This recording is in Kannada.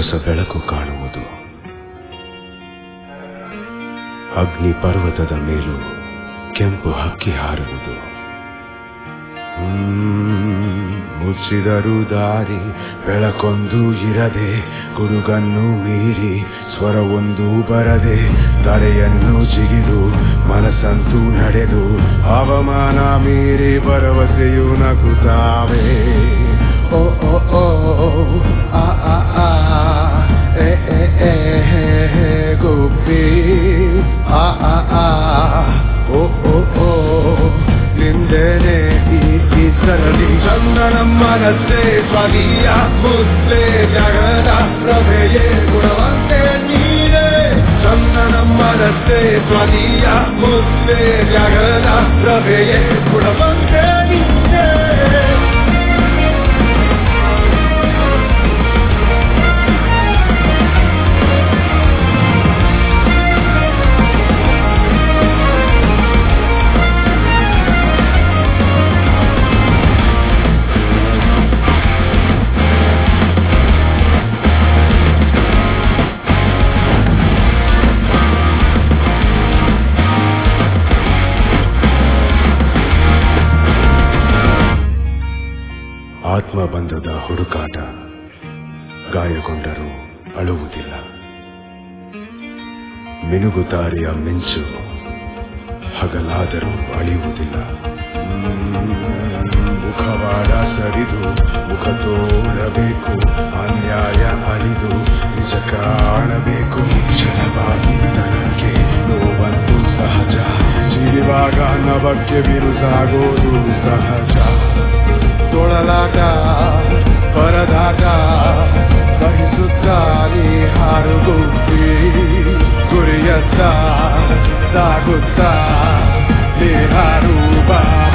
ಹೊಸ ಬೆಳಕು ಕಾಣುವುದು ಅಗ್ನಿ ಪರ್ವತದ ಮೇಲೂ ಕೆಂಪು ಹಕ್ಕಿ ಹಾರುವುದು ಹ್ಮ್, ಮುಚ್ಚಿದರು ದಾರಿ ಬೆಳಕೊಂದು ಇರದೆ ಗುಡುಗನ್ನು ಮೀರಿ ಸ್ವರವೊಂದು ಬರದೆ ತಡೆಯನ್ನು ಜಿಗಿದು ಮನಸ್ಸಂತೂ ನಡೆದು ಹವಾಮಾನ ಮೀರಿ ಭರವಸೆಯು ನಗುತ್ತಾವೆ ಓ ಓ ಓ ಆ ಆ ಆ ಎ ಎ ಎ ಹೆ ಹೆ ಗುಬ್ಬಿ ಆ ಆ ಆ ಓ ಓ ಓ ನಿಂದೇನೆ ಈ ಈ ಸರಳಿ ಚಂದನ ಮನಸ್ಸೇ ಸ್ವಗೀಯ ಮುದ್ದೆ ಜಗದ ಪ್ರಭೆಯೇ ಗುಣವಂತೆ ನೀರೇ ಚಂದನ ಮನಸ್ಸೇ ಸ್ವಗೀಯ ಮುದ್ದೆ ಜಗದ ಪ್ರಭೆಯೇ ಗುಣವಂತೆ ನೀರೇ ಆತ್ಮಬಂಧದ ಹುಡುಕಾಟ ಗಾಯಗೊಂಡರೂ ಅಳುವುದಿಲ್ಲ ಮಿನುಗುತಾರಿಯ ಮಿಂಚು ಹಗಲಾದರೂ ಅಳಿಯುವುದಿಲ್ಲ ಮುಖವಾಡ ಸರಿದು ಮುಖ ತೋರಬೇಕು ಅನ್ಯಾಯ ಅಳಿದು ನಿಜ ಕಾಣಬೇಕು ಕ್ಷಣವಾಗಿ ನನಗೆ ನೋವಂತೂ ಸಹಜ ಜೀವಾಗ ನವಕ್ಕೆ ಬಿರುಸಾಗೋದು ಸಹಜ ತೊಳಲಾಟ ಪರದಾಟ ಸಹಿಸುತ್ತಾನೆ ಹಾರುಗುಪ್ಪಿ ಗುರಿಯತ್ತ ಸಾಗುತ್ತಾ ಹಾರು ಬಾ